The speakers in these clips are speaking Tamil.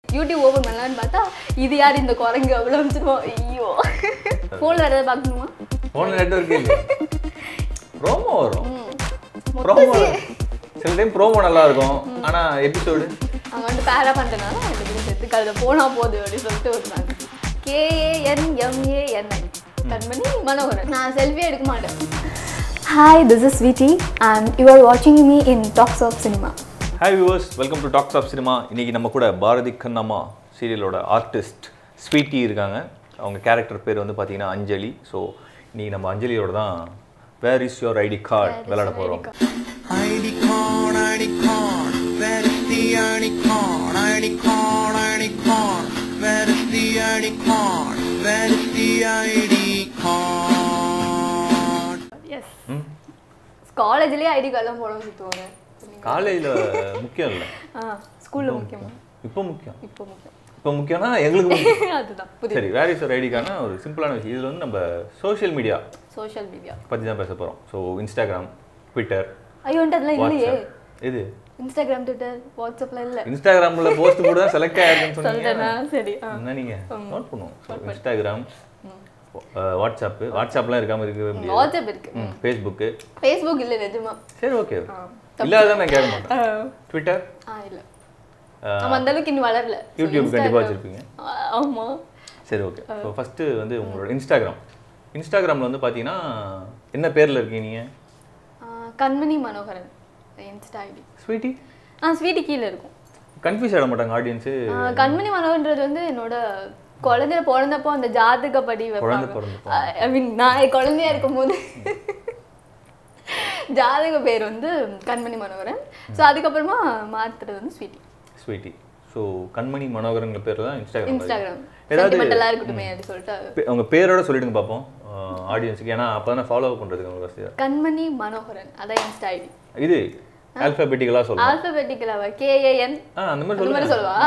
யூடியூப் ஓப்பன் பண்ணலான்னு பார்த்தா இது யார் இந்த குரங்கு அவ்வளோ வச்சுருவோம் ஐயோ ஃபோனில் வேறு ஏதாவது பார்க்கணுமா ஃபோன் நெட்ஒர்க் இல்லை ப்ரோமோ வரும் ம். ப்ரோமோ சில டைம் ப்ரோமோ நல்லா இருக்கும் ஆனா எபிசோடு அவங்க வந்து பேரா பண்ணுறதுனால ரெண்டு பேரும் சேர்த்து கழுத போனால் போகுது அப்படின்னு சொல்லிட்டு வருவாங்க கேஏஎன்எம்ஏஎன்ஐ கண்மணி மனோகரன் நான் செல்ஃபி எடுக்க மாட்டேன் hi this is Sweety and you are வாட்சிங் me in Talks of Cinema hi viewers welcome to Talks of Cinema இன்னைக்கு நம்ம கூட பாரதி கண்ணம்மா சீரியலோட ஆர்டிஸ்ட் ஸ்வீட்டி இருக்காங்க அவங்க கேரக்டர் பேர் வந்து பார்த்தீங்கன்னா அஞ்சலி ஸோ இன்னைக்கு நம்ம அஞ்சலியோட தான் where is your ID card விளையாட போகிறோம் ID card, ID card, where is the ID card? ID card, ID card, where is the ID card? Where is the ID card? Yes காலேஜ்லேயே ஐடி கார்டெலாம் போட சுற்றுவாங்க காலேஜில் முக்கியம் இல்லை ஆ ஸ்கூலில் முக்கியமா இப்போ முக்கியம் இப்போ முக்கியம் இப்போ முக்கியம்னா எங்களுக்கு முக்கியம். அதுதான் புரியுது சரி வேர் இஸ் யுவர் ஐடிக்கான ஒரு சிம்பிளான விஷயம் இதில் வந்து நம்ம சோஷியல் மீடியா சோஷியல் மீடியா பற்றி தான் பேச போகிறோம் ஸோ இன்ஸ்டாகிராம் ட்விட்டர் ஐயோ அதெல்லாம் இல்லையே வாட்ஸ்அப் இது இன்ஸ்டாகிராம் ட்விட்டர் வாட்ஸ்அப்ல இல்லை இன்ஸ்டாகிராமில் போஸ்ட் போட்டு தான் செலக்ட் ஆயிருக்குன்னு சொன்னீங்க சொல்லிட்டேனா சரி ஆ என்ன நீங்கள் நோட் பண்ணுவோம் So, இன்ஸ்டாகிராம் வாட்ஸ்அப்பு வாட்ஸ்அப்லாம் இருக்காமல் இருக்கவே முடியாது வாட்ஸ்அப் இருக்கு ம் ஃபேஸ்புக்கு ஃபேஸ்புக் இல்லை நிஜமா சரி ஓகே இல்லாதான் நான் கேட்க மாட்டேன் ட்விட்டர் ஆ இல்லை நம்ம அந்த அளவுக்கு இன்னும் வளரல So, யூடியூப் கண்டிப்பாக Instagram. வச்சுருப்பீங்க ஆ, ஆமா சரி ஓகே ஸோ ஃபஸ்ட்டு வந்து உங்களோட இன்ஸ்டாகிராம் இன்ஸ்டாகிராமில் வந்து பார்த்தீங்கன்னா என்ன பேரில் இருக்கீங்க நீங்கள் ஆ, கண்மணி மனோகரன் இன்ஸ்டா ஐடி ஸ்வீட்டி ஆ ஸ்வீட்டி கீழே இருக்கும் கன்ஃபியூஸ் ஆகிட மாட்டாங்க ஆடியன்ஸு ஆ, கண்மணி மனோகரன்றது வந்து என்னோட குழந்தைய பிறந்தப்போ அந்த ஜாதகப்படி குழந்தை வைப்பாங்க பிறந்தப்போ. ஐ மீன் நான் குழந்தையா இருக்கும்போது ஜாதக பேர் வந்து கண்மணி மனோகரன் ஸோ அதுக்கப்புறமா மாத்துறது வந்து ஸ்வீட்டி ஸ்வீட்டி ஸோ கண்மணி மனோகரங்கிற பேரில் தான் இன்ஸ்டாகிராம் இன்ஸ்டாகிராம் ஏதாவது சென்டிமெண்டலாக இருக்கட்டுமே அப்படின்னு சொல்லிட்டு பே- உங்க பேரோட சொல்லிடுங்க பார்ப்போம் ஆடியன்ஸுக்கு ஏன்னா அப்போ தானே ஃபாலோ பண்ணுறதுக்கு உங்களுக்கு வசதியாக கண்மணி மனோகரன் அதான் இன்ஸ்டா ஐடி இது ஆல்ஃபபெட்டிக்கலாக சொல்லலாம் ஆல்பபெட்டிக்கலாவா கேஏஎன் ஆ அந்த மாதிரி அந்த மாதிரி சொல்லுங்க சொல்லுவா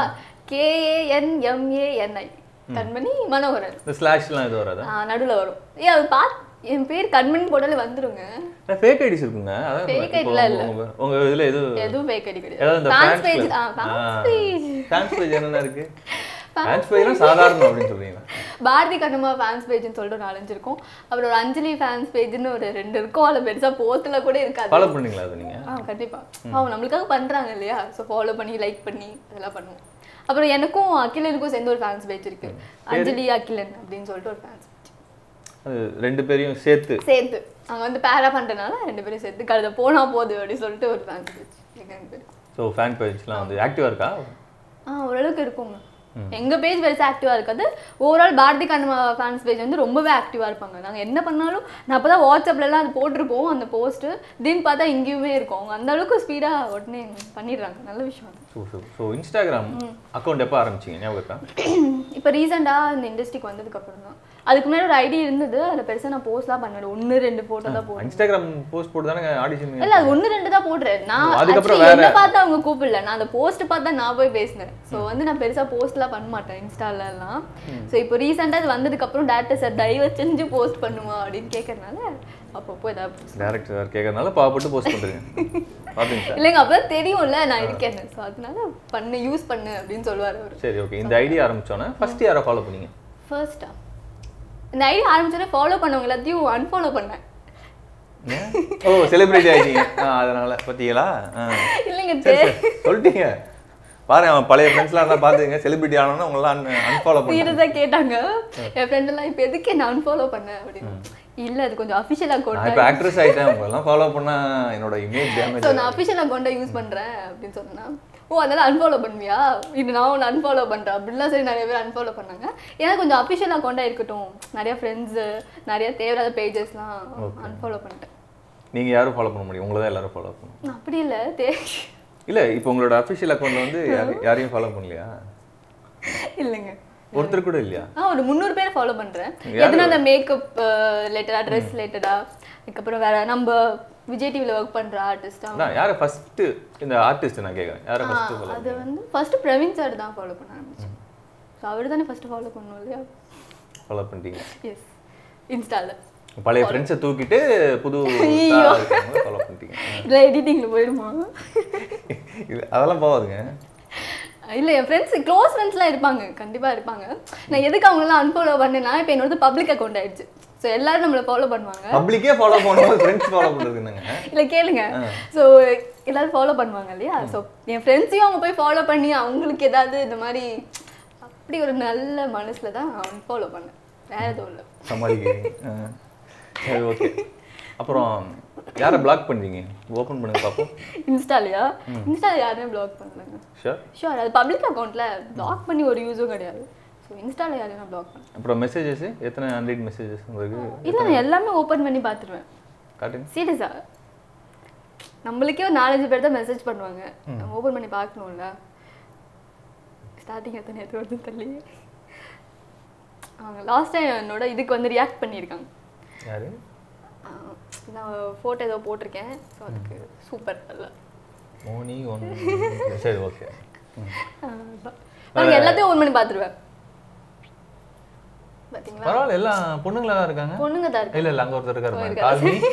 கேஏஎன் எம்ஏஎன்ஐ கண்மணி மனோகரன் இந்த ஸ்லாஷ்லாம் இது வராதா நடுவில் வரும் ஏ அது பாத் என் பேர் கண்மணி போட்டாலே வந்துருங்க ஃபேக் ஐடிஸ் இருக்குங்க அதான் Fake இப்போ ID லாம் இல்ல. உங்க உங்க இதுல எது எதுவும் ஃபேக் ஐடி ஏதாவது இந்த கிடையாது ஃபேன்ஸ் ஃபேன்ஸ் பேஜ் பேஜ் ஆ ஃபேன்ஸ் பேஜ் ஃபேன்ஸ் பேஜ் என்னென்ன இருக்கு ஃபேன்ஸ் பேஜ்லாம் சாதாரணம் அப்படின்னு சொல்றீங்களா பாரதி கண்ணம்மா ஃபேன்ஸ் பேஜ்னு சொல்லிட்டு ஒரு நாலஞ்சு இருக்கும் அப்புறம் ஒரு அஞ்சலி ஃபேன்ஸ் பேஜ்னு ஒரு ரெண்டு இருக்கும் அதில் பெருசா போஸ்ட்ல கூட இருக்காது ஃபாலோ பண்ணீங்களா அது நீங்க ஆ கண்டிப்பா அவங்க நம்மளுக்காக பண்றாங்க இல்லையா ஸோ ஃபாலோ பண்ணி லைக் பண்ணி அதெல்லாம் பண்ணுவோம் அப்புறம் எனக்கும் அகிலனுக்கும் சேர்ந்து ஒரு ஃபேன்ஸ் பேஜ் இருக்கு அஞ்சலி அகிலன் அப்படின்னு சொல்லிட்டு ஒரு ஃபேன்ஸ் அது ரெண்டு பேரையும் சேர்த்து சேர்த்து அங்க வந்து பேரா பண்றதுனால ரெண்டு பேரும் சேர்த்து கழுத போனா போகுது அப்படின்னு சொல்லிட்டு ஒரு ஃபேன்ஸ் பேஜ் எங்க ரெண்டு பேரும் ஸோ ஃபேன் பேஜ்லாம் வந்து ஆக்டிவாக இருக்கா ஆ ஓரளவுக்கு இருக்குங்க எங்க பேஜ் பெருசா ஆக்டிவா இருக்காது overall Bharathi Kannamma fans page வந்து ரொம்பவே ஆக்டிவா இருப்பாங்க நாங்க என்ன பண்ணாலும் நான் அப்பதான் வாட்ஸ்அப்ல எல்லாம் அது போட்டிருப்போம் அந்த போஸ்ட் திடீர்னு பார்த்தா இங்கேயுமே இருக்கும் அவங்க அந்த அளவுக்கு ஸ்பீடா உடனே பண்ணிடுறாங்க நல்ல விஷயம் அது so so so Instagram account எப்போ ஆரம்பிச்சீங்க ஞாபகம் இருக்கா இப்போ ரீசெண்டாக இந்த இண்டஸ்ட்ரிக்கு வந்ததுக்கு அப்புறம் தான் அதுக்கு முன்னாடி ஒரு ஐடி இருந்தது அதில் பெருசாக நான் போஸ்ட்லாம் பண்ணல ஒன்று ரெண்டு போட்டோ தான் போடுறேன் இன்ஸ்டாகிராம் போஸ்ட் போட்டு தானே ஆடிஷன் இல்ல அது ஒன்று ரெண்டு தான் போடுறேன் நான் அதுக்கப்புறம் actually வேற- என்ன பார்த்து அவங்க கூப்பிடல நான் அந்த போஸ்ட் பார்த்து தான் நான் போய் பேசினேன் ஸோ வந்து நான் பெருசா போஸ்ட்லாம் பண்ண மாட்டேன் இன்ஸ்டால எல்லாம் ஸோ இப்போ ரீசெண்டாக இது வந்ததுக்கு அப்புறம் டேரக்டர் சார் தயவு செஞ்சு போஸ்ட் பண்ணுமா அப்படின்னு கேட்கறதுனால அப்பப்போ ஏதாவது post. டேரக்டர் சார் கேட்கறதுனால பாவப்பட்டு போஸ்ட் பண்ணுறீங்க பார்த்தீங்க சார் இல்லைங்க அப்பதான் தெரியும்ல நான் இருக்கேன் ஸோ அதனால பண்ணு யூஸ் பண்ணு அப்படின்னு சொல்லுவார் அவர் சரி ஓகே இந்த ஐடியா ஆரம்பிச்சோன்னே ஃபர்ஸ்ட் யாரை ஃபாலோ பண்ணீங்க ஃபர்ஸ்டா இந்த ஐடி ஆரம்பிச்சோடனே ஃபாலோ பண்ணவங்க எல்லாத்தையும் அன்ஃபாலோ பண்ணேன் ஏன்? ஓ செலிபிரிட்டி ஆயிட்டீங்க ஆ, அதனால பார்த்தீங்களா ஆ. இல்லைங்க சரி, தெ- சரி. சொல்லிட்டீங்க பாருங்க அவன் பழைய ஃப்ரெண்ட்ஸ்லாம் இருந்தால் பார்த்துங்க செலிபிரிட்டி ஆனோன்னு உங்களெல்லாம் அன்ஃபாலோ பண்ணி சீரியஸா கேட்டாங்க என் ஃப்ரெண்ட் எல்லாம் இப்போ எதுக்கு என்ன அன்ஃபாலோ பண்ண அப்படின்னு இல்ல அது கொஞ்சம் அஃபிஷியல் நான் இப்போ அக்கௌண்ட் ஆக்ட்ரஸ் ஆயிட்டேன் உங்களெல்லாம் ஃபாலோ பண்ணா என்னோட இமேஜ் டேமேஜ் ஸோ நான் அஃபிஷியல் அக்கௌண்ட்டை யூஸ் பண்றேன் அப்படின்னு சொன்னா ஓ அதனால அன்ஃபாலோ பண்ணுவியா இது நான் ஒன்று அன்ஃபாலோ பண்றேன் அப்படின்லாம் சரி நிறைய பேர் அன்ஃபாலோ பண்ணாங்க ஏன்னா கொஞ்சம் அஃபிஷியல் அக்கௌண்ட்டாக இருக்கட்டும் நிறைய ஃப்ரெண்ட்ஸு நிறைய தேவையில்லாத பேஜஸ்லாம் அன்ஃபாலோ பண்ணிட்டேன் நீங்க யாரும் ஃபாலோ பண்ண முடியும் உங்களை தான் எல்லாரும் ஃபாலோ பண்ணணும் அப்படி இல்லை தே இல்ல இப்போ உங்களோட அஃபிஷியல் அக்கௌண்ட்ல வந்து யாரு- யாரையும் ஃபாலோ பண்ணலையா இல்லைங்க ஒருத்தர் கூட இல்லையா ஆ ஒரு முந்நூறு பேர் ஃபாலோ பண்றேன் யாரு? எதுனா அந்த மேக்கப் ரிலேட்டடா ட்ரெஸ் ரிலேட்டடா அதுக்கப்புறம் வேற நம்ம விஜய் டிவியில் ஒர்க் பண்ற ஆர்டிஸ்டா நான் யாரை ஃபர்ஸ்ட் இந்த ஆர்டிஸ்ட் நான் கேட்குறேன் யாரை ஃபர்ஸ்ட் ஃபாலோ அது வந்து ஃபர்ஸ்ட் பிரவீன் சார் தான் ஃபாலோ பண்ண ஆரம்பிச்சேன் ஸோ அவர் தானே ஃபர்ஸ்ட் ஃபாலோ பண்ணணும் இல்லையா ஃபாலோ பண்ணிட்டீங்க எஸ் இன்ஸ்டால பழைய ஃப்ரெண்ட்ஸை தூக்கிட்டு புது ஐயோ. ஃபாலோ பண்ணிட்டீங்க இல்லை எடிட்டிங்ல போயிடுமா இது அதெல்லாம் போகாதுங்க இல்லை என் ஃப்ரெண்ட்ஸ் க்ளோஸ் ஃப்ரெண்ட்ஸ்லாம் இருப்பாங்க கண்டிப்பாக இருப்பாங்க நான் எதுக்கு அவங்களெல்லாம் அன்ஃபாலோ பண்ணேன்னா இப்போ என்னோட பப்ளிக் அக்கௌண்ட் ஆயிடுச்சு ஸோ எல்லாரும் நம்மளை ஃபாலோ பண்ணுவாங்க பப்ளிக்கே ஃபாலோ பண்ணும்போது ஃப்ரெண்ட்ஸ் ஃபாலோ பண்ணுறதுங்க இல்லை கேளுங்க ஸோ எல்லாரும் ஃபாலோ பண்ணுவாங்க இல்லையா ஸோ என் ஃப்ரெண்ட்ஸையும் அவங்க போய் ஃபாலோ பண்ணி அவங்களுக்கு ஏதாவது இந்த மாதிரி அப்படி ஒரு நல்ல மனசில் தான் ஃபாலோ பண்ணேன் வேற எதுவும் இல்லை சமாளிக்கிறீங்க ஆ. சரி ஓகே அப்புறம் யாரை பிளாக் பண்ணுறீங்க ஓப்பன் பண்ணுங்க பார்ப்போம் இன்ஸ்டாலையா இன்ஸ்டால யாருமே ப்ளாக் பண்ணலங்க ஷூர் ஷூர் அது பப்ளிக் அக்கௌண்ட்டில் ப்ளாக் பண்ணி ஒரு யூஸும் கிடையாது ஸோ இன்ஸ்டால யாரையும் நான் ப்ளாக் பண்ணேன் அப்புறம் மெசேஜஸ் எத்தனை ஹண்ட்ரட் மெசேஜஸ் உங்களுக்கு இல்லை நான் எல்லாமே ஓப்பன் பண்ணி பார்த்துருவேன் காட்டுங்க சீரியஸா நம்மளுக்கே ஒரு நாலஞ்சு பேர் தான் மெசேஜ் பண்ணுவாங்க நம்ம ஓப்பன் பண்ணி பார்க்கணும்ல ஸ்டார்டிங் எத்தனை நேரத்துக்கு வருதுன்னு தெரியல அவங்க லாஸ்ட் டைம் என்னோட இதுக்கு வந்து ரியாக்ட் பண்ணியிருக்காங்க யாரு ஆஹ் நான் ஃபோட்டோ ஏதோ போட்டிருக்கேன் ஸோ அதுக்கு சூப்பர் அல்ல மோனி ஒன்று சரி ஓகே நாங்கள் எல்லாத்தையும் ஓன் பண்ணி பார்த்துருவேன் பார்த்தீங்களா பரவாயில்ல எல்லாம் பொண்ணுங்களா தான் இருக்காங்க பொண்ணுங்க தான் இருக்கு இல்ல இல்ல அங்க ஒருத்தர் இருக்காரு பாருங்க. இருக்காரு. கால்மி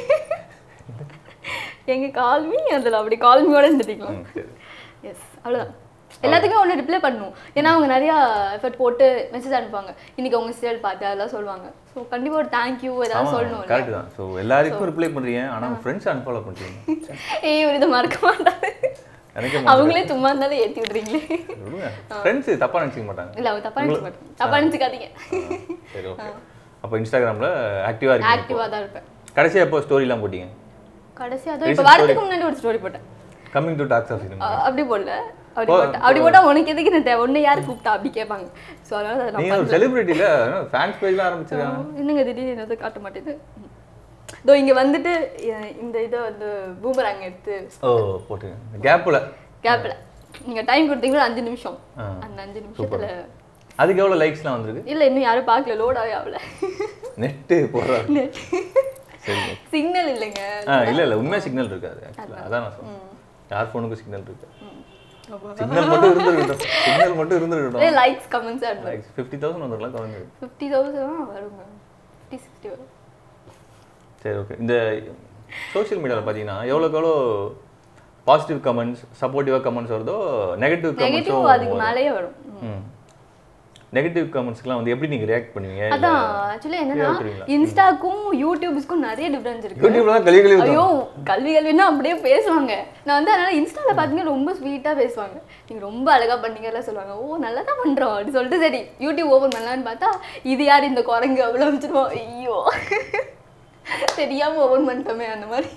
எங்க கால்மி அதில் அப்படி கால்மியோட நிறுத்திக்கலாம் ம், சரி. எஸ் அவ்வளோதான் எல்லாத்துக்கும் ஒன்று ரிப்ளை பண்ணணும் ஏன்னா அவங்க நிறையா எஃபர்ட் போட்டு மெசேஜ் அனுப்புவாங்க இன்னைக்கு உங்க சீரியல் பார்த்து அதெல்லாம் சொல்லுவாங்க ஸோ கண்டிப்பாக ஒரு தேங்க்யூ ஏதாவது ஆமா சொல்லணும் கரெக்ட் தான் ஸோ எல்லாருக்கும் ரிப்ளை பண்றீங்க ஆனா ஃப்ரெண்ட்ஸ் அன்ஃபாலோ பண்றீங்க ஏய் ஒரு இதை மறக்க மாட்டாரு எனக்கே அவங்களே சும்மா இருந்தாலும் ஏற்றி விடுறீங்களே விடுங்க ஃப்ரெண்ட்ஸ் தப்பா நினைச்சிக்க மாட்டாங்க இல்லை அவங்க தப்பா நினச்சிக்க மாட்டேன் தப்பா நினச்சிக்காதீங்க சரி ஓகே அப்போ இன்ஸ்டாகிராம்ல ஆக்டிவா இருக்கீங்க இப்போ. ஆக்டிவாக தான் இருப்பேன் கடைசியா எப்போ ஸ்டோரிலாம் போட்டீங்க கடைசி அதுவும் இப்போ வரதுக்கு முன்னாடி ஒரு ஸ்டோரி போட்டேன் coming to Talks of Cinema அ- அப்படி போடல அப்படி போட்டேன் அப்படி போட்டா உனக்கு எதுக்கு நான் தேவை உன்னை யார் கூப்பிட்டா அப்படி கேட்பாங்க ஸோ அதனால அதை நான் நீங்க ஒரு செலிபிரிட்டில ஃபேன்ஸ் பேஜ்லாம் ஆரம்பிச்சிருக்காங்க என்னங்க திடீர்னு என்னது காட்ட மாட்டேது இதோ இங்க வந்துட்டு எ- இந்த இதை வந்து பூமராங்க எடுத்து ஓ போட்டுங்க கேப்ல கேப்ல நீங்க டைம் கொடுத்தீங்களா அஞ்சு நிமிஷம் ஆ. அந்த அஞ்சு நிமிஷத்துல அதுக்கு எவ்வளவு லைக்ஸ்லாம் வந்திருக்கு இல்ல இன்னும் யாரும் பார்க்கல லோட் ஆகவே ஆகல நெட்டு போடுறாரு சரி சிக்னல் இல்லைங்க ஆ இல்ல இல்ல உண்மையா சிக்னல் இருக்காது ஆக்சுவலா அதான் நான் சொன்னேன் யார் ஃபோனுக்கும் சிக்னல் இருக்கு சிக்னல் மட்டும் இருந்திருக்கட்டும் சிக்னல் மட்டும் இருந்திருக்கட்டும் likes comments advice likes fifty thousand வந்துடலாம் குறைஞ்சது ஃபிஃப்டி தௌசண்ட் வருங்க ஃபிஃப்டி சிக்ஸ்டி வரும் சரி ஓகே இந்த சோஷியல் மீடியாவில் பார்த்தீங்கன்னா எவ்வளோக்கு எவ்வளோ பாசிட்டிவ் கமெண்ட்ஸ் சப்போர்ட்டிவாக கமெண்ட்ஸ் வருதோ நெகட்டிவ் நெகட்டிவ் அதுக்கு கமெண்ட்ஸும் மேலேயே வரும் ம். நெகட்டிவ் கமெண்ட்ஸ்க்குலாம் வந்து எப்படி நீங்கள் ரியாக்ட் பண்ணுவீங்க இல்ல அதான் ஆக்சுவலி என்னன்னா கேக்குறீங்களா? இன்ஸ்டாக்கும் யூடியூப்ஸ்க்கும் நிறைய டிஃபரன்ஸ் இருக்கு யூடியூப்ல தான் கழி கழி ஐயோ கல்வி கல்வின்னா அப்படியே பேசுவாங்க நான் வந்து அதனால இன்ஸ்டால பார்த்தீங்கன்னா ரொம்ப ஸ்வீட்டா பேசுவாங்க நீங்க ரொம்ப அழகா பண்ணீங்க எல்லாம் சொல்லுவாங்க ஓ நல்லா தான் பண்றோம் அப்படி சொல்லிட்டு சரி யூடியூப் ஓபன் பண்ணலான்னு பார்த்தா இது யார் இந்த குரங்கு அவ்வளோ அமைச்சிருவோம் ஐயோ தெரியாம ஓபன் பண்ணிட்டோமே அந்த மாதிரி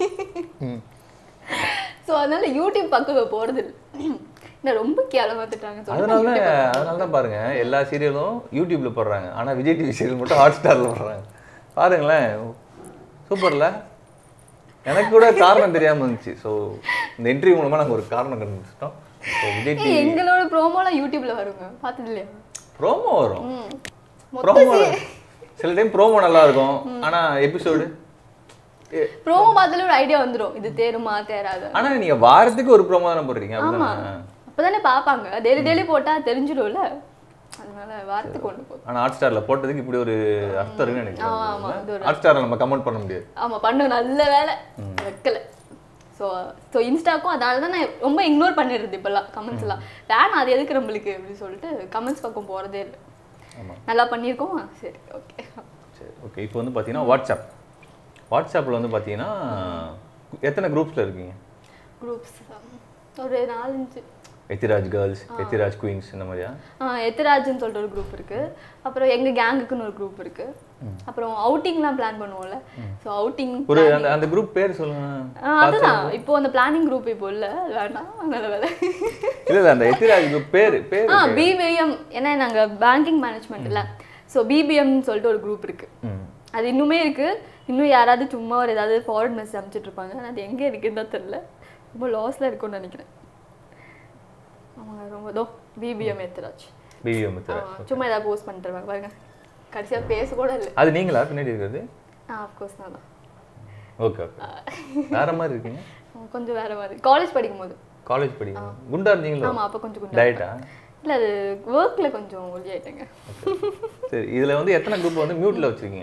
ஸோ அதனால யூடியூப் பக்கம் போறது இல்லை நான் ரொம்ப கேவலமாத்துட்டாங்க அதனால தான் அதனால தான் பாருங்க எல்லா சீரியலும் யூடியூப்ல போடுறாங்க ஆனா விஜய் டிவி சீரியல் மட்டும் ஹாட் ஸ்டார்ல போடுறாங்க பாருங்களேன் சூப்பர்ல எனக்கு கூட காரணம் தெரியாம இருந்துச்சு ஸோ இந்த இன்டர்வியூ மூலமா நாங்க ஒரு காரணம் கண்டுபிடிச்சிட்டோம் ஸோ விஜய் டிவி ஏய், எங்களோட ப்ரோமோலாம் யூடியூப்ல வருங்க பார்த்தது இல்லையா ப்ரோமோ வரும் ம் ப்ரோமோ சில டைம் ப்ரோமோ நல்லா இருக்கும் ஆனா எபிசோடு ப்ரோமோ பார்த்தாலே ஒரு ஐடியா வந்துரும் இது தேருமா தேராது ஆனா நீங்க வாரத்துக்கு ஒரு ப்ரோமோ தானே போடுறீங்க ஆமா அப்படிதானே அப்பதானே பார்ப்பாங்க டெய்லி டெய்லி போட்டா தெரிஞ்சிடும்ல அதனால வாரத்துக்கு ஒன்று போதும் ஆனா ஹாட் ஸ்டார்ல போட்டதுக்கு இப்படி ஒரு அர்த்தம் இருக்குன்னு ஆமா, ஆமா, இது நினைக்கிறேன் ஒரு- ஹாட் ஸ்டார்ல நம்ம கமெண்ட் பண்ண முடியாது ஆமா பண்ண நல்ல வேலை வைக்கல ஸோ ஸோ இன்ஸ்டாக்கும் அதனால தான் நான் ரொம்ப இக்னோர் பண்ணிடுறது இப்போல்லாம் கமெண்ட்ஸ் எல்லாம் வேணாம் அது எதுக்கு நம்மளுக்கு அப்படின்னு சொல்லிட்டு கமெண்ட்ஸ் பக்கம் போறதே இல்லை ஆமா நல்லா பண்ணியிருக்கோம் ஆ, சரி ஓகே சரி ஓகே இப்போ வந்து பார்த்தீங்கன்னா வாட்ஸ்அப் வாட்ஸ்அப்பில் வந்து பார்த்தீங்கன்னா எத்தனை குரூப்ஸில் இருக்கீங்க குரூப்ஸ் ஒரு நாலஞ்சு எத்திராஜ் கேர்ள்ஸ் எத்திராஜ் குயின்ஸ் இந்த மாதிரியா ஆ, எத்திராஜ்னு சொல்லிட்டு ஒரு குரூப் இருக்கு அப்புறம் எங்க கேங்குக்குன்னு ஒரு குரூப் இருக்கு அப்புறம் அவுட்டிங்லாம் பிளான் பண்ணுவோம்ல ஸோ அவுட்டிங் ஒரு அந்த அந்த குரூப் பேர் சொல்லுங்க அதுதான் இப்போ அந்த பிளானிங் குரூப் இப்போ இல்ல அது வேண்டாம் நல்ல வேலை இல்லை இல்லை அந்த எத்திராஜ் குரூப் பேர் பேர் ஆ பிபிஎம் ஏன்னா நாங்க பேங்கிங் மேனேஜ்மெண்ட் இல்ல ஸோ பிபிஎம்னு சொல்லிட்டு ஒரு குரூப் இருக்கு ம் அது இன்னுமே இருக்கு இன்னும் யாராவது சும்மா ஒரு ஏதாவது ஃபார்வர்ட் மெசேஜ் அனுப்பிச்சிட்டு இருப்பாங்க ஆனா அது எங்க இருக்குன்னு தான் தெரியல ரொம்ப லாஸ்ல இருக்கும்னு நினைக்கிறேன் ஆமாங்க ரொம்ப தோ பிபிஎம் எத்திராஜ் பிவிஎம் ஆ, எத்திராஜ் சும்மா ஏதாவது போஸ்ட் பண்ணிட்டு பாருங்க கடைசியா பேச கூட இல்லை அது நீங்களா பின்னாடி இருக்கிறது ஆ அஃப்கோர்ஸ் நான் தான் ஓகே ஓகே வேற மாதிரி இருக்கீங்க ஆ, கொஞ்சம் வேற மாதிரி காலேஜ் படிக்கும்போது காலேஜ் படிக்கணும் குண்டா இருந்தீங்களோ ஆமா அப்ப கொஞ்சம் குண்டா டயட்டா இல்ல அது ஒர்க்ல கொஞ்சம் ஒல்லி ஆயிட்டேங்க சரி இதுல வந்து எத்தனை குரூப் வந்து மியூட்ல வச்சிருக்கீங்க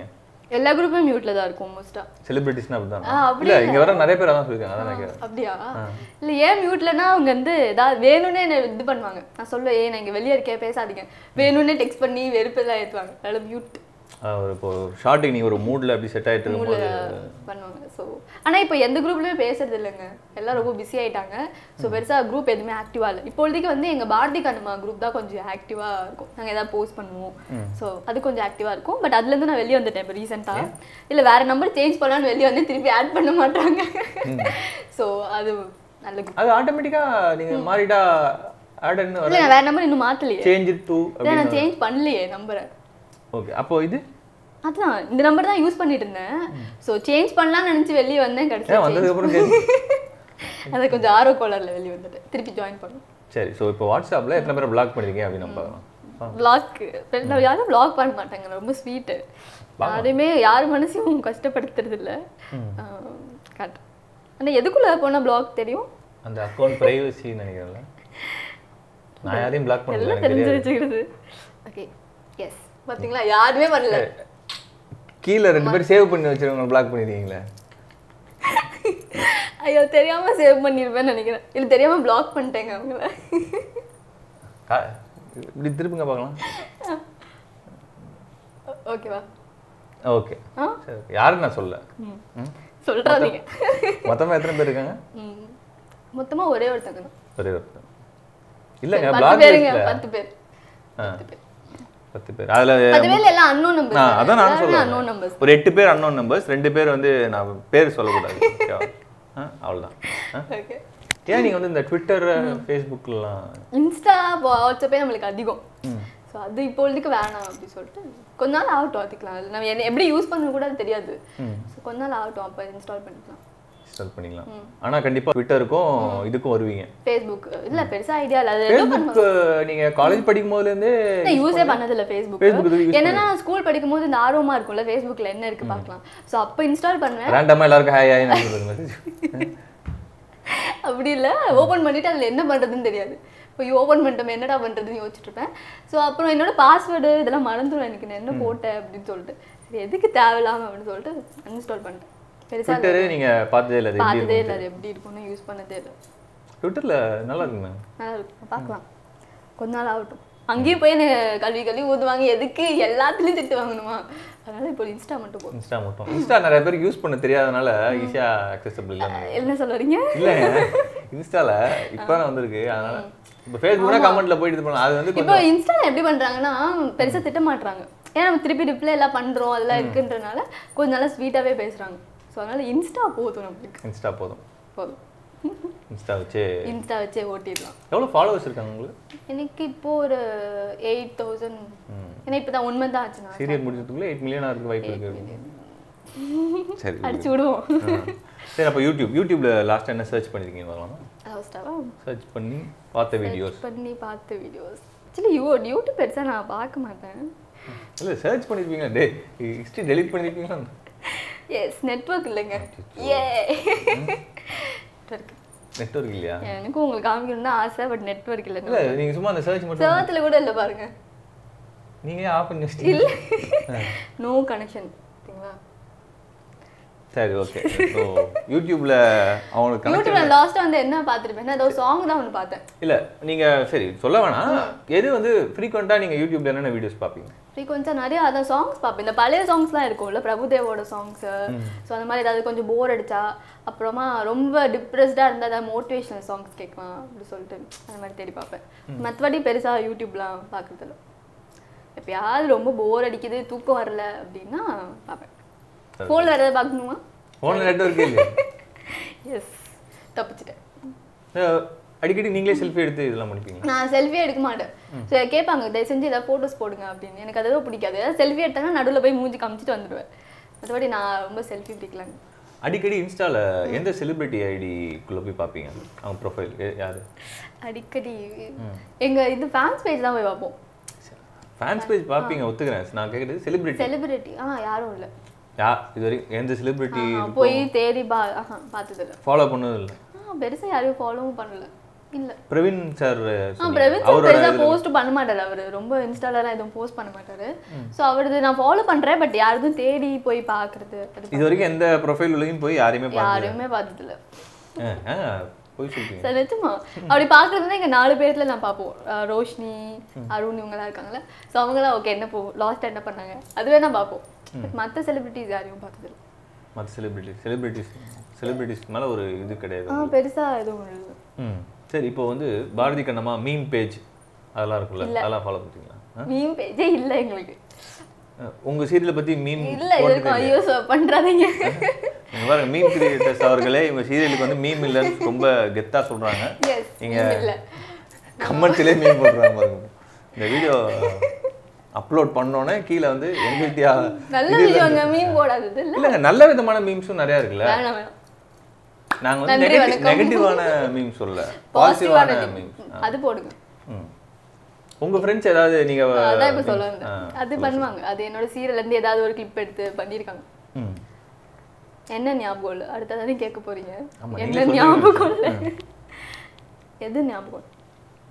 எல்லா குரூப்பும் மியூட்ல தான் இருக்கும் மோஸ்டா செலிபிரிட்டிஸ்னா அப்படிதான் ஆ, அப்படி இல்ல இங்க வர நிறைய பேர் அதான் சொல்லிருக்காங்க அதான் நான் கேக்குறேன். அப்படியா இல்ல ஏன் மியூட்லனா அவங்க வந்து ஏதாவது வேணும்னே என்ன இது பண்ணுவாங்க நான் சொல்லுவேன் ஏன் நான் இங்க வெளியே இருக்கேன் பேசாதீங்க வேணும்னே டெக்ஸ்ட் பண்ணி வெறுப்பெல்லாம் ஏத்துவாங்க அதனால மியூட் ஆ, ஒரு இப்போ ஷார்ட்டுக்கு நீ ஒரு மூட்ல அப்படி செட் ஆயிட்டு மூல இருக்கும்போது பண்ணுவாங்க ஸோ ஆனா இப்போ எந்த குரூப்லயுமே பேசுறது இல்லைங்க எல்லாம் ரொம்ப பிஸி ஆயிட்டாங்க ஸோ பெருசா குரூப் எதுவுமே ஆக்டிவா இல்லை இப்போதைக்கு வந்து எங்க பாரதி கண்ணம்மா குரூப் தான் கொஞ்சம் ஆக்டிவா இருக்கும் நாங்க ஏதாவது போஸ்ட் பண்ணுவோம் ஸோ அது கொஞ்சம் ஆக்டிவா இருக்கும் பட் அதுல இருந்து நான் வெளியே வந்துட்டேன் இப்போ ரீசெண்டா இல்ல வேற நம்பர் சேஞ்ச் பண்ணலாம்னு வெளியே வந்து திருப்பி ஆட் பண்ண மாட்டாங்க ஸோ அது நல்ல குரூப் அது ஆட்டோமேட்டிக்கா நீங்க மாறிட்டா ஆட் என்ன இல்ல நான் வேற நம்பர் இன்னும் மாத்தலையே சேஞ்ச் டு இல்ல நான் சேஞ்ச் பண்ணலையே நம்பரை ஓகே அப்போ இது அதான் இந்த நம்பர் தான் யூஸ் பண்ணிட்டு இருந்தேன் ஸோ சேஞ்ச் பண்ணலாம்னு நினைச்சு வெளியே வந்தேன் ஏன் கடைசியா வந்ததுக்கு அப்புறம் change? அது கொஞ்சம் ஆர்வ கோளர்ல வெளியே வந்துட்டு திருப்பி ஜாயின் பண்ணும் சரி ஸோ இப்போ வாட்ஸ்அப்ல எத்தனை பேரை பிளாக் பண்ணிருக்கீங்க அப்படின்னு நம்ம பார்க்கலாம் பிளாக் நான் யாரும் பிளாக் பண்ண மாட்டாங்க ரொம்ப ஸ்வீட்டு யாருமே யார் மனசையும் கஷ்டப்படுத்துறது இல்ல கரெக்ட் ஆனா எதுக்குள்ள போனா பிளாக் தெரியும் அந்த அக்கௌண்ட் பிரைவசி நினைக்கிறேன்ல நான் யாரையும் பிளாக் பண்ணல எல்லாம் எனக்கு தெரிஞ்சு தெரியாது வச்சுக்கிறது ஓகே எஸ் பாத்தீங்களா யாருமே பண்ணல கீழே ரெண்டு பேர் சேவ் பண்ணி வச்சிருக்கவங்க பிளாக் பண்ணிருக்கீங்களே ஐயோ தெரியாம சேவ் பண்ணிருப்பேன்னு நினைக்கிறேன் இல்ல தெரியாம பிளாக் பண்ணிட்டேங்க அவங்கள கா- இப்படி திருப்புங்க பார்க்கலாம் ஓகேவா ஓகே ஆ சரி யாருன்னு நான் சொல்ல ம். சொல்றாதீங்க மொத்தமா எத்தனை பேர் இருக்காங்க ம். மொத்தமா ஒரே ஒருத்தங்க தான் ஒரே ஒருத்தர் இல்லைங்க பத்து பிளாக் பேருங்க லிஸ்ட்ல பத்து பேர் பத்து பேர் பத்து பேர் அதுல பத்து பேர்ல எல்லாம் அன்னோன் ஆ, அதான் நான் நம்பர் சொல்லுவேன் அன்னோன் நம்பர்ஸ் ஒரு எட்டு பேர் அன்னோன் நம்பர்ஸ் ரெண்டு பேர் வந்து நான் பேர் சொல்லக்கூடாது ஓகேவா? ஆ, அவ்வளவுதான் ஆ? ஓகே ஏன் நீங்க வந்து இந்த ட்விட்டர் ஃபேஸ்புக்லாம் இன்ஸ்டா வாட்ஸ்அப்பே நம்மளுக்கு அதிகம் ஸோ அது இப்பொழுதுக்கு வேணாம் அப்படி சொல்லிட்டு கொஞ்ச நாள் ஆகட்டும் அதுக்கலாம் அது நம்ம என்ன- எப்படி யூஸ் பண்ண கூட அது தெரியாது ஸோ கொஞ்ச நாள் ஆகட்டும் அப்போ இன்ஸ்டால் பண்ணிக்கலாம் இன்ஸ்டால் பண்ணிக்கலாம் ஆனா கண்டிப்பா ட்விட்டருக்கும் இதுக்கும் வருவீங்க ஃபேஸ்புக் இல்ல பெருசா ஐடியா இல்லை அது ஏதோ ஃபேஸ்புக் நீங்க காலேஜ் படிக்கும் போதுல இருந்தே நான் யூஸே பண்ணதில்ல ஃபேஸ்புக் Facebook இது use என்னன்னா ஸ்கூல் படிக்கும் போது இந்த ஆர்வமா இருக்கும்ல ஃபேஸ்புக்ல என்ன இருக்கு பார்க்கலாம் ஸோ அப்போ இன்ஸ்டால் பண்ணுவேன் ரேண்டமா எல்லாருக்கும் ஹாய் ஹாய் மெசேஜ் அப்படி இல்லை ஓப்பன் பண்ணிட்டு அதில் என்ன பண்ணுறதுன்னு தெரியாது இப்போ ஓப்பன் பண்ணிட்டோம் என்னடா பண்ணுறதுன்னு யோசிச்சுட்டு இருப்பேன் ஸோ அப்புறம் என்னோட பாஸ்வேர்டு இதெல்லாம் மறந்துடும் எனக்கு நான் என்ன போட்டேன் அப்படின்னு சொல்லிட்டு சரி எதுக்கு தேவையில்லாம அப்படின்னு சொல்லிட்டு அன்இன்ஸ்டால் பண்ணிட்டேன் பெருசாக ட்விட்டர் நீங்க பார்த்ததே இல்லை அது எப்படி பார்த்ததே இருக்கும் இல்லை அது எப்படி இருக்கும்னு யூஸ் பண்ணதே இல்லை ட்விட்டர்ல நல்லா இருக்குங்க நல்லா இருக்கும் பார்க்கலாம் கொஞ்ச நாள் ஆகட்டும் அங்கேயும் போய் எனக்கு கல்வி கல்வி ஊதுவாங்க எதுக்கு எல்லாத்துலேயும் திட்டு வாங்கணுமா அதனால இப்போ இன்ஸ்டா மட்டும் போதும் இன்ஸ்டா மட்டும் இன்ஸ்டா நிறைய பேருக்கு யூஸ் பண்ண தெரியாதனால ஈஸியா அக்சசபிள் இல்லை என்ன சொல்ல வரீங்க இல்ல இன்ஸ்டால இப்பதான் வந்திருக்கு அதனால இப்போ ஃபேஸ்புக்னா கமெண்ட்ல போயிட்டு இது பண்ணலாம் அது வந்து இப்போ இன்ஸ்டால எப்படி பண்றாங்கன்னா பெருசா திட்ட மாட்றாங்க ஏன்னா நம்ம திருப்பி ரிப்ளை எல்லாம் பண்றோம் அதெல்லாம் இருக்குன்றனால கொஞ்சம் நல்லா ஸ்வீட்டாவே பேசுறாங்க ஸோ அதனால இன்ஸ்டா போதும் நம்மளுக்கு இன்ஸ்டா போதும் போதும் இன்ஸ்டா வச்சு இன்ஸ்டா வச்சே ஓட்டிடலாம் எவ்வளவு ஃபாலோவர்ஸ் இருக்காங்க உங்களுக்கு எனக்கு இப்போ ஒரு எயிட் தௌசண்ட் ஏன்னா இப்போ தான் ஒன் மந்த் ஆச்சு நான் சீரியல் முடிச்சதுக்குள்ள எயிட் மில்லியனா இருக்கு வாய்ப்பு இருக்கு சரி அடிச்சு விடுவோம் ஆ. சரி அப்போ யூடியூப் யூடியூப்ல லாஸ்ட் என்ன சர்ச் பண்ணிருக்கீங்க வரலாமா லாஸ்ட்டாவா சர்ச் பண்ணி பார்த்த வீடியோஸ் பண்ணி பார்த்த வீடியோஸ் ஆக்சுவலி யூ யூடியூப் பெருசா நான் பார்க்க மாட்டேன் இல்ல சர்ச் பண்ணிருப்பீங்க டே ஹிஸ்ட்ரி டெலிட் பண்ணிருப்பீங்களா எஸ் நெட்வொர்க் இல்லைங்க ஏ இருக்கு நெட்வொர்க் இல்லையா எனக்கும் உங்களுக்கு காமிக்கணும்னு ஆசை பட் நெட்வொர்க் இல்லை இல்ல நீங்க சும்மா அந்த சர்ச் மட்டும் சேவத்துல கூட இல்லை பாருங்க நீங்க ஏன் ஆஃப் பண்ணி வச்சிட்டீங்க இல்ல நோ கனெக்ஷன் சரிங்களா சரி ஓகே ஸோ யூடியூப்ல அவங்களுக்கு கனெக்ட் யூடியூப்ல லாஸ்ட்டாக வந்து என்ன பார்த்துருப்பேன் ஏதோ சாங் தான் ஒன்று பார்த்தேன் இல்ல நீங்க சரி சொல்ல வேணாம் எது வந்து ஃப்ரீக்வெண்டா நீங்க யூடியூப்ல என்னென்ன வீடியோஸ் பார்ப்பீங்க ஃப்ரீக்வன்ஸாக நிறைய அதான் சாங்ஸ் பார்ப்பேன் இந்த பழைய சாங்ஸ்லாம் இருக்கும்ல பிரபுதேவோட சாங்ஸு ஸோ அந்த மாதிரி ஏதாவது கொஞ்சம் போர் அடிச்சா அப்புறமா ரொம்ப டிப்ரெஸ்டாக இருந்தால் ஏதாவது மோட்டிவேஷனல் சாங்ஸ் கேட்கலாம் அப்படி சொல்லிட்டு அந்த மாதிரி தேடி பார்ப்பேன் மற்றபடி பெருசாக யூடியூப்லாம் பார்க்குறதில்ல எப்பயாவது ரொம்ப போர் அடிக்குது தூக்கம் வரல அப்படின்னா பார்ப்பேன் ஃபோனில் வேறு ஏதாவது பார்க்கணுமா ஃபோன் நெட்வொர்க் இல்லையா எஸ் தப்பிச்சிட்டேன் அஹ், அடிக்கடி நீங்களே செல்ஃபி எடுத்து இதெல்லாம் பண்ணிப்பீங்க நான் செல்ஃபியே எடுக்க மாட்டேன் சரி கேட்பாங்க தயவு செஞ்சு ஏதாவது ஃபோட்டோஸ் போடுங்க அப்படின்னு எனக்கு அது எதுவும் பிடிக்காது ஏதாவது செல்ஃபி எடுத்தாங்கன்னா நடுவில் போய் மூஞ்சி காமிச்சிட்டு வந்துடுவேன் மற்றபடி நான் ரொம்ப செல்ஃபி பிடிக்கலாங்க அடிக்கடி இன்ஸ்டால எந்த செலிபிரிட்டி ஐடிக்குள்ள போய் பார்ப்பீங்க அவங்க ப்ரொஃபைல் யாரு அடிக்கடி எங்க இது ஃபேன்ஸ் பேஜ் தான் போய் பார்ப்போம் ஃபேன்ஸ் பேஜ் பார்ப்பீங்க ஒத்துக்கிறேன் நான் கேட்குறது செலிபிரிட்டி செலிபிரிட்டி ஆ யாரும் இல்லை யா இது வரைக்கும் எந்த செலிபிரிட்டி போய் தேடி பா ஆஹா பார்த்ததில்ல ஃபாலோ பண்ணதும் இல்லை ஆ பெருசாக யாரையும் ஃபாலோவும் பண்ணல இல்ல பிரவீன் சார் ஆ பிரவீன் சார் பெருசா போஸ்ட் பண்ண மாட்டாரு அவரு ரொம்ப இன்ஸ்டாலலாம் எதுவும் போஸ்ட் பண்ண மாட்டாரு ஸோ அவரது நான் ஃபாலோ பண்றேன் பட் யாருதும் தேடி போய் பாக்குறது அது இது வரைக்கும் எந்த ப்ரொஃபைல் உள்ளேயும் போய் யாரையுமே பார்த்து யாருமே பார்த்தது இல்ல ஆ, ஆ, போய் சொல்றீங்க சார் நிஜமா அப்படி பார்க்கறதுனா இங்க நாலு பேர்ல நான் பார்ப்போம் அஹ் ரோஷினி அருண் இவங்கலாம் இருக்காங்கல்ல ஸோ அவங்களாம் ஓகே என்ன போ லாஸ்ட் என்ன பண்ணாங்க அதுவே நான் பார்ப்போம் பட் மற்ற செலிபிரிட்டிஸ் யாரையும் பார்த்தது இல்லை மற்ற செலிபிரிட்டி செலிபிரிட்டிஸ் செலிபிரிட்டிஸ் மேலே ஒரு இது கிடையாது ஆ பெருசா எதுவும் இல்லை ம் சரி இப்போ வந்து பாரதி கண்ணம்மா மீம் பேஜ் அதெல்லாம் இருக்குல்ல அதெல்லாம் ஃபாலோ பண்ணுறீங்களா மீன் பேஜே இல்லை எங்களுக்கு உங்க சீரியலை பத்தி மீம் இல்ல இது வரைக்கும் ஐயோ சார் பண்றாதீங்க இங்க பாருங்க மீம் கிரியேட்டர்ஸ் அவர்களே இவங்க சீரியலுக்கு வந்து மீம் இல்லைன்னு ரொம்ப கெத்தா சொல்றாங்க எஸ் நீங்க இல்ல கமெண்ட்ஸ்லேயே மீம் போடுறாங்க பாருங்க இந்த வீடியோ அப்லோட் பண்ணோன்னே கீழே வந்து எங்கள்கிட்டயா நல்ல விஷயங்க மீன் போடாதது இல்ல இல்லைங்க நல்ல விதமான மீம்ஸும் நிறைய இருக்குல்ல வேணாம் வேணாம் நாங்க வந்து நன்றி, நெகட்டிவ் வணக்கம். நெகட்டிவான மீம்ஸ் சொல்ல பாசிட்டிவான பாசிட்டிவான மீம்ஸ் அது போடுங்க ம் உங்க ஃப்ரெண்ட்ஸ் ஏதாவது நீங்க அதான் இப்ப சொல்ல ஆ, வந்தேன் அது பண்ணுவாங்க அது என்னோட சீரியல்ல இருந்து ஏதாவது ஒரு கிளிப் எடுத்து பண்ணிருக்காங்க ம் என்ன ஞாபகம் இல்லை அடுத்ததானே கேட்க போறீங்க ஆமா, என்ன நீங்களே சொல்லுங்க. ஞாபகம் இல்லை எது ஞாபகம் இல்ல?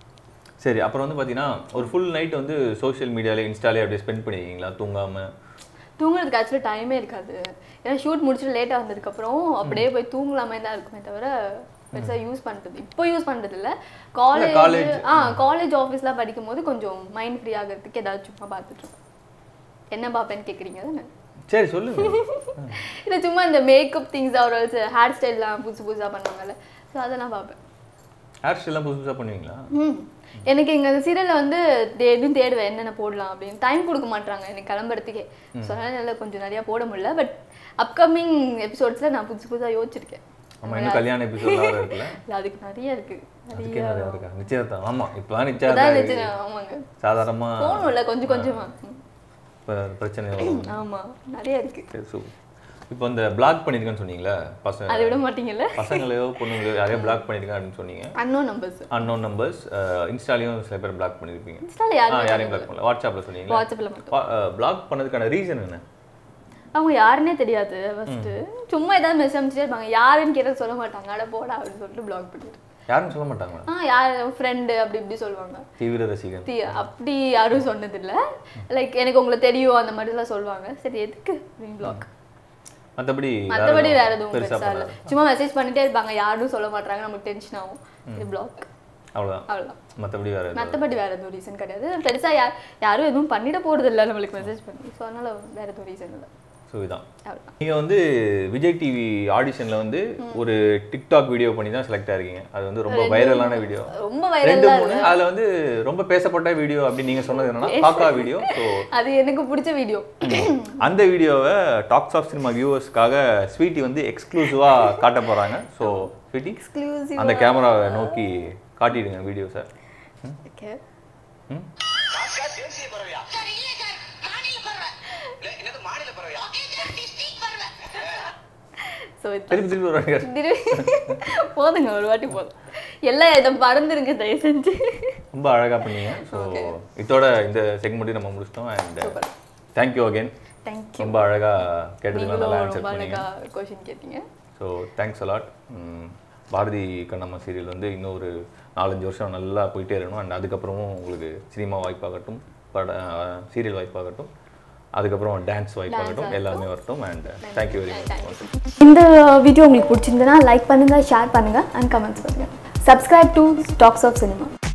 சரி அப்புறம் வந்து பார்த்தீங்கன்னா ஒரு ஃபுல் நைட் வந்து சோஷியல் மீடியால இன்ஸ்டாலே அப்படியே ஸ்பெண்ட் பண்ணிருக்கீங்களா தூங்காம தூங்குறதுக்கு ஆக்சுவலி டைமே இருக்காது ஏன்னா ஷூட் முடிச்சுட்டு லேட்டாக வந்ததுக்கப்புறம் அப்படியே போய் தூங்கலாமே தான் இருக்குமே தவிர பெருசாக யூஸ் பண்ணுறது இப்போ யூஸ் பண்ணுறது இல்லை காலேஜ் college. ஆ காலேஜ் ஆஃபீஸ்லாம் படிக்கும்போது கொஞ்சம் மைண்ட் ஃப்ரீ ஆகிறதுக்கு ஏதாவது சும்மா பார்த்துட்ருக்கோம் என்ன பார்ப்பேன்னு கேட்குறீங்க தானே சரி சொல்லுங்க இல்லை சும்மா இந்த மேக்கப் திங்ஸ் ஆர் ஹேர் ஸ்டைல்லாம் புதுசு புதுசாக பண்ணுவாங்கல்ல ஸோ அதெல்லாம் பார்ப்பேன் ஹேர் ஸ்டைல்லாம் புதுசு புதுசாக பண்ணுவீங்களா ம் எனக்கு எங்கள் சீரியலில் வந்து தேடும் தேடுவேன் என்னென்ன போடலாம் அப்படின்னு டைம் கொடுக்க மாட்டாங்க எனக்கு கிளம்புறதுக்கே ஸோ அதனால கொஞ்சம் நிறையா போட முடியல பட் அப்கமிங் எபிசோட்ஸில் நான் புதுசு புதுசாக யோசிச்சிருக்கேன் ஆமா இன்னும் கல்யாண எபிசோட்லாம் வேறு இருக்குல்ல இல்ல, அதுக்கு நிறைய இருக்கு அதுக்கே நிறையா இருக்கா நிச்சயத்தான் ஆமா இப்போதான் அதான் நிச்சயத்தான் நிஜம், ஆமாங்க சாதாரணமா போகணும்ல கொஞ்சம் கொஞ்சமா ம். இப்போ பிரச்சனை வரும் ஆமா நிறைய இருக்கு சரி சூப்பர் இப்போ இந்த பிளாக் பண்ணியிருக்கேன்னு சொன்னீங்களா பசங்க அதை விட மாட்டீங்கல்ல பசங்களையோ பொண்ணுங்களோ யாரையோ பிளாக் பண்ணியிருக்கேன் அப்படின்னு சொன்னீங்க அன்னோன் நம்பர்ஸ் அன்னோன் நம்பர்ஸ் இன்ஸ்டாலையும் சில பேர் பிளாக் பண்ணியிருப்பீங்க இன்ஸ்டால ஆ யாரும் யாரையும் பிளாக் பண்ணல வாட்ஸ்அப்பில் சொன்னீங்களா வாட்ஸ்அப்ல மட்டும் பிளாக் பண்ணதுக்கான ரீசன் என்ன அவங்க யாருன்னே தெரியாது ஃபர்ஸ்ட் சும்மா ஏதாவது மெசேஜ் அனுப்பிச்சிட்டே இருப்பாங்க யாருன்னு கேட்டது சொல்ல மாட்டாங்க அட போடா அப்படின்னு சொல்லிட்டு பிளாக் பண்ணிட்டு யாரும் சொல்ல மாட்டாங்களா ஆ யார் ஃப்ரெண்டு அப்படி இப்படி சொல்லுவாங்க தீவிர ரசிகன் தி அப்படி யாரும் சொன்னதில்ல லைக் எனக்கு உங்களை தெரியும் அந்த மாதிரிலாம் சொல்லுவாங்க சரி எதுக்கு அப்படின்னு பிளாக் மற்றபடி மற்றபடி வேற எதுவும் பெருசா பெருசா இல்லை சும்மா மெசேஜ் பண்ணிட்டே இருப்பாங்க யாரும் சொல்ல மாட்டாங்க நமக்கு டென்ஷன் ஆகும் இது பிளாக் அவ்வளோதான் அவ்வளோதான் மற்றபடி வேற எதுவும் மற்றபடி வேற எதுவும் ரீசன் கிடையாது பெருசா யார் யாரும் எதுவும் பண்ணிட போறது இல்லை நம்மளுக்கு மெசேஜ் பண்ணி ஸோ அதனால வேற எதுவும் ரீசன் இல்லை ஸோ இதான் அவ்வளோதான் நீங்க வந்து விஜய் டிவி ஆடிஷன்ல வந்து ஒரு டிக்டாக் வீடியோ பண்ணி தான் செலக்ட் ஆயிருக்கீங்க அது வந்து ரொம்ப வைரலான வீடியோ ரொம்ப ரெண்டு வைரலாக மூணு அதுல வந்து ரொம்ப பேசப்பட்ட வீடியோ அப்படின்னு நீங்க சொன்னது என்னன்னா காக்கா வீடியோ ஸோ அது எனக்கு பிடிச்ச வீடியோ அந்த வீடியோவை டாக்ஸ் ஆஃப் சினிமா வியூவர்ஸ்க்காக ஸ்வீட்டி வந்து எக்ஸ்க்ளூசிவா காட்ட போறாங்க ஸோ ஸ்வீட்டி எக்ஸ்க்ளூசிவ் அந்த கேமராவை நோக்கி காட்டிடுங்க வீடியோஸை ஓகே ம் காக்கா தேசிய பறவையா சார் இல்ல சார் மாநில பறவை என்னது மாநில பறவையா டிஸ்ட்ரிக்ட் பறவை ஸோ இது திருப்பி திருப்பி ஒரு வாட்டி திரு- போதுங்க ஒரு வாட்டி போதும் எல்லாம் இதை பறந்துருங்க தயவு செஞ்சு ரொம்ப அழகா பண்ணீங்க ஸோ இதோட இந்த செக்மெண்ட்டையும் நம்ம முடிச்சிட்டோம் அண்ட் தேங்க்யூ அகைன் தேங்க்யூ ரொம்ப அழகா கேட்டதுலாம் நல்லா நீங்களும் ஆன்சர் ரொம்ப பண்ணீங்க அழகா கொஷின் கேட்டீங்க so thanks a lot Bharathi Kannamma serial வந்து இன்னும் ஒரு நாலஞ்சு வருஷம் நல்லா போயிட்டே இருக்கணும் அண்ட் அதுக்கப்புறமும் உங்களுக்கு சினிமா வாய்ப்பாகட்டும் பட சீரியல் வாய்ப்பாகட்டும் அதுக்கப்புறம் டான்ஸ் வாய்ப்பாகட்டும் எல்லாமே வரட்டும் அண்ட் தேங்க்யூ வெரி மச் இந்த வீடியோ உங்களுக்கு பிடிச்சிருந்ததுன்னா லைக் பண்ணுங்க ஷேர் பண்ணுங்க அண்ட் கமெண்ட்ஸ் பண்ணுங்க subscribe to Talks of cinema